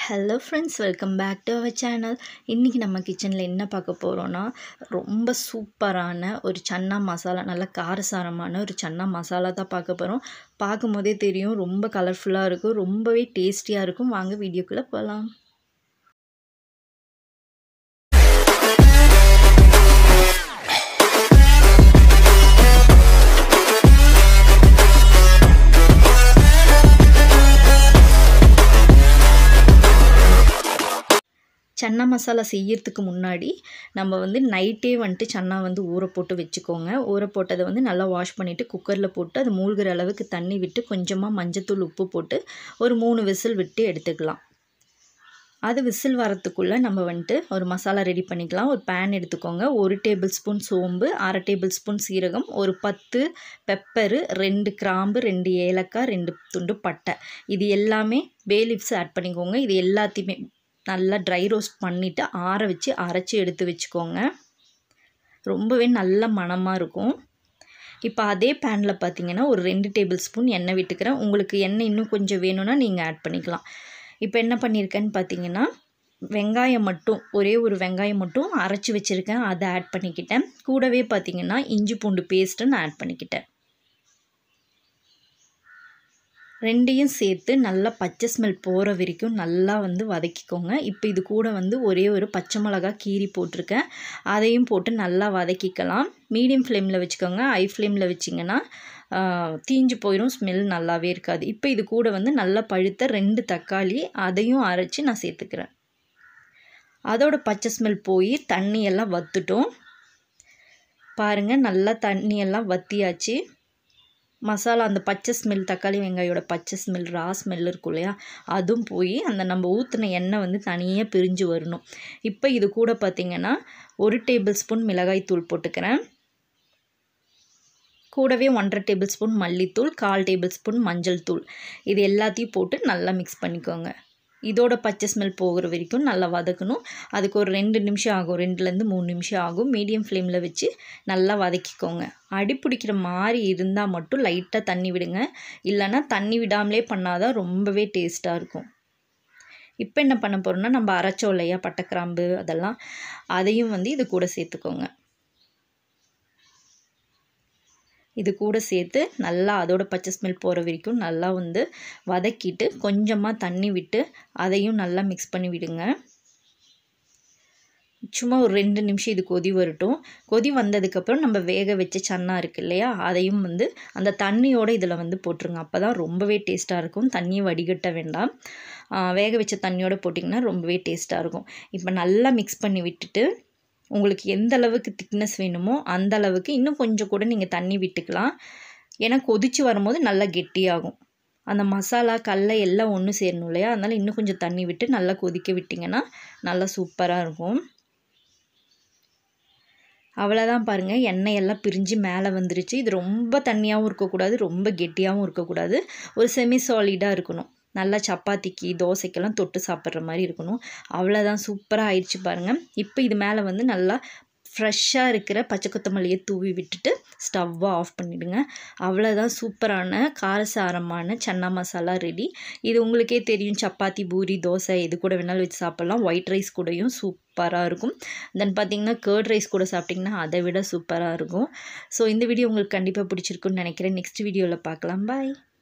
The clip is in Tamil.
hello friends welcome back to our channel இன்றைக்கி நம்ம கிச்சனில் என்ன பார்க்க போகிறோன்னா ரொம்ப சூப்பரான ஒரு சன்னா மசாலா நல்ல காரசாரமான ஒரு சன்னா மசாலா தான் பார்க்க போகிறோம் பார்க்கும்போதே தெரியும் ரொம்ப கலர்ஃபுல்லாக இருக்கும் ரொம்பவே டேஸ்டியாக இருக்கும் வாங்க வீடியோக்குள்ளே போகலாம் சன்னா மசாலா செய்யறதுக்கு முன்னாடி நம்ம வந்து நைட்டே வந்துட்டு சன்னா வந்து ஊற போட்டு வச்சுக்கோங்க ஊற போட்டதை வந்து நல்லா வாஷ் பண்ணிவிட்டு குக்கரில் போட்டு அது மூழ்கிற அளவுக்கு தண்ணி விட்டு கொஞ்சமாக மஞ்சத்தூள் உப்பு போட்டு ஒரு மூணு விசில் விட்டு எடுத்துக்கலாம் அது விசில் வரத்துக்குள்ளே நம்ம வந்துட்டு ஒரு மசாலா ரெடி பண்ணிக்கலாம் ஒரு பேன் எடுத்துக்கோங்க ஒரு டேபிள் ஸ்பூன் சோம்பு அரை டேபிள் ஸ்பூன் சீரகம் ஒரு பத்து பெப்பரு ரெண்டு கிராம்பு ரெண்டு ஏலக்காய் ரெண்டு துண்டு பட்டை இது எல்லாமே பேலிப்ஸ் ஆட் பண்ணிக்கோங்க இது எல்லாத்தையுமே நல்லா ட்ரை ரோஸ்ட் பண்ணிவிட்டு ஆற வச்சு அரைச்சி எடுத்து வச்சுக்கோங்க ரொம்பவே நல்ல மணமாக இருக்கும் இப்போ அதே பேனில் பார்த்தீங்கன்னா ஒரு ரெண்டு டேபிள் ஸ்பூன் எண்ணெய் விட்டுக்கிறேன் உங்களுக்கு எண்ணெய் இன்னும் கொஞ்சம் வேணும்னா நீங்கள் ஆட் பண்ணிக்கலாம் இப்போ என்ன பண்ணியிருக்கேன்னு பார்த்தீங்கன்னா வெங்காயம் மட்டும் ஒரே ஒரு வெங்காயம் மட்டும் அரைச்சி வச்சுருக்கேன் அதை ஆட் பண்ணிக்கிட்டேன் கூடவே பார்த்தீங்கன்னா இஞ்சி பூண்டு பேஸ்ட்டு நான் ஆட் பண்ணிக்கிட்டேன் ரெண்டையும் சேர்த்து நல்லா பச்சை ஸ்மெல் போகிற வரைக்கும் நல்லா வந்து வதக்கிக்கோங்க இப்போ இது கூட வந்து ஒரே ஒரு பச்சை மிளகா கீரி போட்டிருக்கேன் அதையும் போட்டு நல்லா வதக்கிக்கலாம் மீடியம் ஃப்ளேமில் வச்சுக்கோங்க ஹை ஃப்ளேமில் வச்சிங்கன்னா தீஞ்சு போயிடும் ஸ்மெல் நல்லாவே இருக்காது இப்போ இது கூட வந்து நல்லா பழுத்த ரெண்டு தக்காளி அதையும் அரைச்சி நான் சேர்த்துக்கிறேன் அதோட பச்சை ஸ்மெல் போய் தண்ணியெல்லாம் வத்துட்டோம் பாருங்கள் நல்லா தண்ணியெல்லாம் வத்தியாச்சு மசாலா அந்த பச்சை ஸ்மெல் தக்காளி வெங்காயோட பச்சை ஸ்மெல் ரா ஸ்மெல் இருக்கும் இல்லையா அதுவும் போய் அந்த நம்ம ஊற்றின எண்ணெய் வந்து தனியாக பிரிஞ்சு வரணும் இப்போ இது கூட பார்த்திங்கன்னா ஒரு டேபிள் ஸ்பூன் மிளகாய் தூள் போட்டுக்கிறேன் கூடவே ஒன்றரை டேபிள் ஸ்பூன் மல்லித்தூள் கால் டேபிள் ஸ்பூன் மஞ்சள் தூள் இது எல்லாத்தையும் போட்டு நல்லா மிக்ஸ் பண்ணிக்கோங்க இதோட பச்சை ஸ்மெல் போகிற வரைக்கும் நல்லா வதக்கணும் அதுக்கு ஒரு ரெண்டு நிமிஷம் ஆகும் ரெண்டுலேருந்து மூணு நிமிஷம் ஆகும் மீடியம் ஃப்ளேமில் வச்சு நல்லா வதக்கிக்கோங்க அடி பிடிக்கிற மாதிரி இருந்தால் மட்டும் லைட்டாக தண்ணி விடுங்க இல்லைன்னா தண்ணி விடாமலே பண்ணாதான் ரொம்பவே டேஸ்ட்டாக இருக்கும் இப்போ என்ன பண்ண போகிறோம்னா நம்ம அரைச்சோம் இல்லையா பட்டைக்கிராம்பு அதெல்லாம் அதையும் வந்து இது கூட சேர்த்துக்கோங்க இது கூட சேர்த்து நல்லா அதோட பச்சை ஸ்மெல் போகிற வரைக்கும் நல்லா வந்து வதக்கிட்டு கொஞ்சமாக தண்ணி விட்டு அதையும் நல்லா மிக்ஸ் பண்ணி விடுங்க சும்மா ஒரு ரெண்டு நிமிஷம் இது கொதி வரட்டும் கொதி வந்ததுக்கப்புறம் நம்ம வேக வச்ச சன்னா இருக்கு இல்லையா அதையும் வந்து அந்த தண்ணியோடு இதில் வந்து போட்டுருங்க அப்போ தான் ரொம்பவே டேஸ்ட்டாக இருக்கும் தண்ணியை வடிகட்ட வேண்டாம் வேக வச்ச தண்ணியோடு போட்டிங்கன்னா ரொம்பவே டேஸ்ட்டாக இருக்கும் இப்போ நல்லா மிக்ஸ் பண்ணி விட்டுட்டு உங்களுக்கு எந்த அளவுக்கு திக்னஸ் வேணுமோ அந்த அளவுக்கு இன்னும் கொஞ்சம் கூட நீங்கள் தண்ணி விட்டுக்கலாம் ஏன்னா கொதித்து வரும்போது நல்லா கெட்டியாகும் அந்த மசாலா கடலை எல்லாம் ஒன்று சேரணும் இல்லையா அதனால் இன்னும் கொஞ்சம் தண்ணி விட்டு நல்லா கொதிக்க விட்டிங்கன்னா நல்லா சூப்பராக இருக்கும் அவ்வளோதான் பாருங்கள் எண்ணெய் எல்லாம் பிரிஞ்சு மேலே வந்துருச்சு இது ரொம்ப தண்ணியாகவும் இருக்கக்கூடாது ரொம்ப கெட்டியாகவும் இருக்கக்கூடாது ஒரு செமி சாலிடாக இருக்கணும் நல்லா சப்பாத்திக்கு தோசைக்கெல்லாம் தொட்டு சாப்பிட்ற மாதிரி இருக்கணும் அவ்வளோதான் சூப்பராக ஆயிடுச்சு பாருங்கள் இப்போ இது மேலே வந்து நல்லா ஃப்ரெஷ்ஷாக இருக்கிற பச்சை கொத்தமல்லியை தூவி விட்டுட்டு ஸ்டவ்வை ஆஃப் பண்ணிவிடுங்க அவ்வளோதான் சூப்பரான காரசாரமான சன்னா மசாலா ரெடி இது உங்களுக்கே தெரியும் சப்பாத்தி பூரி தோசை எது கூட வேணாலும் வச்சு சாப்பிட்லாம் ஒயிட் ரைஸ் கூடயும் சூப்பராக இருக்கும் தென் பார்த்திங்கன்னா கேர்ட் ரைஸ் கூட சாப்பிட்டிங்கன்னா அதை விட சூப்பராக இருக்கும் ஸோ இந்த வீடியோ உங்களுக்கு கண்டிப்பாக பிடிச்சிருக்குன்னு நினைக்கிறேன் நெக்ஸ்ட் வீடியோவில் பார்க்கலாம் பாய்